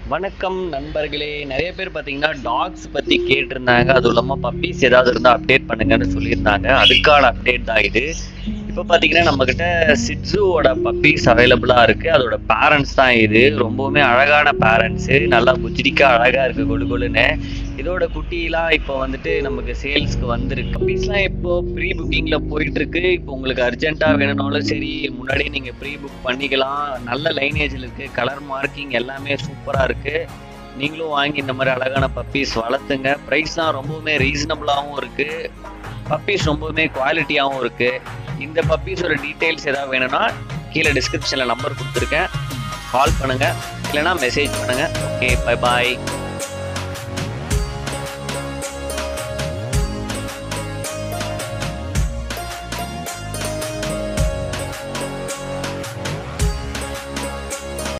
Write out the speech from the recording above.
வணக்கம் நண்பர்களே நிறைய பேர் பார்த்தீங்கன்னா டாக்ஸ் பற்றி கேட்டிருந்தாங்க அதுவும் இல்லாமல் பப்பீஸ் ஏதாவது இருந்தால் அப்டேட் பண்ணுங்கன்னு சொல்லியிருந்தாங்க அதுக்கான அப்டேட் தான் இது இப்போ பார்த்தீங்கன்னா நம்மக்கிட்ட சிட்ஸுவோட பப்பீஸ் அவைலபிளாக இருக்குது அதோட பேரண்ட்ஸ் தான் இது ரொம்பவுமே அழகான பேரண்ட்ஸு நல்லா புஜ்டிக்காக அழகாக இருக்குது கொழு கொழுன்னு இதோட குட்டிலாம் இப்போ வந்துட்டு நமக்கு சேல்ஸ்க்கு வந்திருக்கு பப்பீஸ்லாம் இப்போ ப்ரீ புக்கிங்கில் போயிட்டுருக்கு இப்போ உங்களுக்கு அர்ஜென்ட்டாக வேணும்னாலும் சரி முன்னாடியே நீங்கள் ப்ரீ புக் பண்ணிக்கலாம் நல்ல லைனேஜில் இருக்குது கலர் மார்க்கிங் எல்லாமே சூப்பராக இருக்குது நீங்களும் வாங்கி இந்த மாதிரி அழகான பப்பீஸ் வளர்த்துங்க ப்ரைஸ்லாம் ரொம்பவுமே ரீசனபிளாகவும் இருக்குது பப்பீஸ் ரொம்பவுமே குவாலிட்டியாகவும் இருக்குது இந்த பப்பீஸோட டீட்டெயில்ஸ் ஏதாவது வேணும்னா கீழே டிஸ்கிரிப்ஷனில் நம்பர் கொடுத்துருக்கேன் கால் பண்ணுங்கள் இல்லைனா மெசேஜ் பண்ணுங்கள் ஓகே பை பாய்